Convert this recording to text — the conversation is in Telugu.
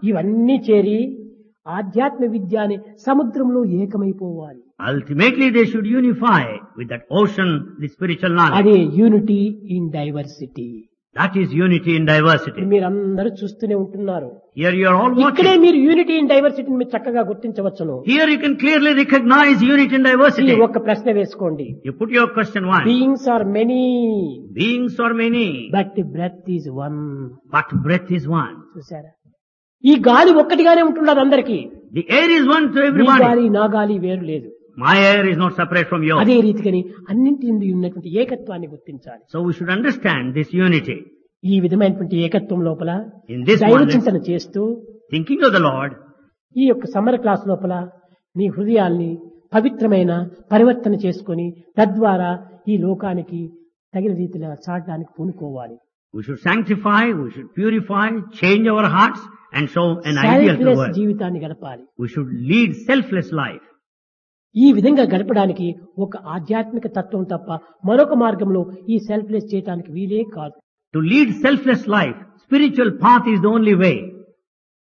ఇవన్నీ చేరి ఆధ్యాత్మ విద్య అనే సముద్రంలో ఏకమైపోవాలి Ultimately, they should unify with that ocean, the spiritual knowledge. అదే unity in diversity That is unity in diversity. మీరందరూ చూస్తూనే ఉంటున్నారు Here you are all ఇక్కడే watching. మీరు యూనిటీ ఇన్ డైవర్సిటీని మీరు చక్కగా గుర్తించవచ్చును Here you can clearly recognize unity in ఈ diversity. ఒక్క ప్రశ్న వేసుకోండి You put your question one. Beings are many Beings are many, but breath is one but breath is one. చూసారా ఈ గాలి ఒక్కటిగానే ఉంటున్నది అందరికీ The air is one to me everybody. గాలి నా గాలి వేరు లేదు My air is not separate from yours. అదే రీతిగాని అన్నింటి ఎందు ఉన్నటువంటి ఏకత్వాన్ని గుర్తించాలి So we should understand this unity. ఈ విధమైనటువంటి ఏకత్వం లోపల In this దైవ oneness, చింతన చేస్తూ thinking of the Lord, ఈ యొక్క సమ్మర్ క్లాస్ లోపల నీ హృదయాల్ని పవిత్రమైన పరివర్తన చేసుకొని తద్వారా ఈ లోకానికి తగిన రీతిలో చాటడానికి పూనుకోవాలి we should sanctify, we should purify, change our hearts and show an ideal to the selfless world. జీవితాన్ని గడపాలి We should lead selfless life. ఈ విధంగా గడపడానికి ఒక ఆధ్యాత్మిక తత్వం తప్ప మరొక మార్గంలో ఈ సెల్ఫ్లెస్ చేయడానికి వీలే కాదు To lead selfless life, spiritual path is the only way.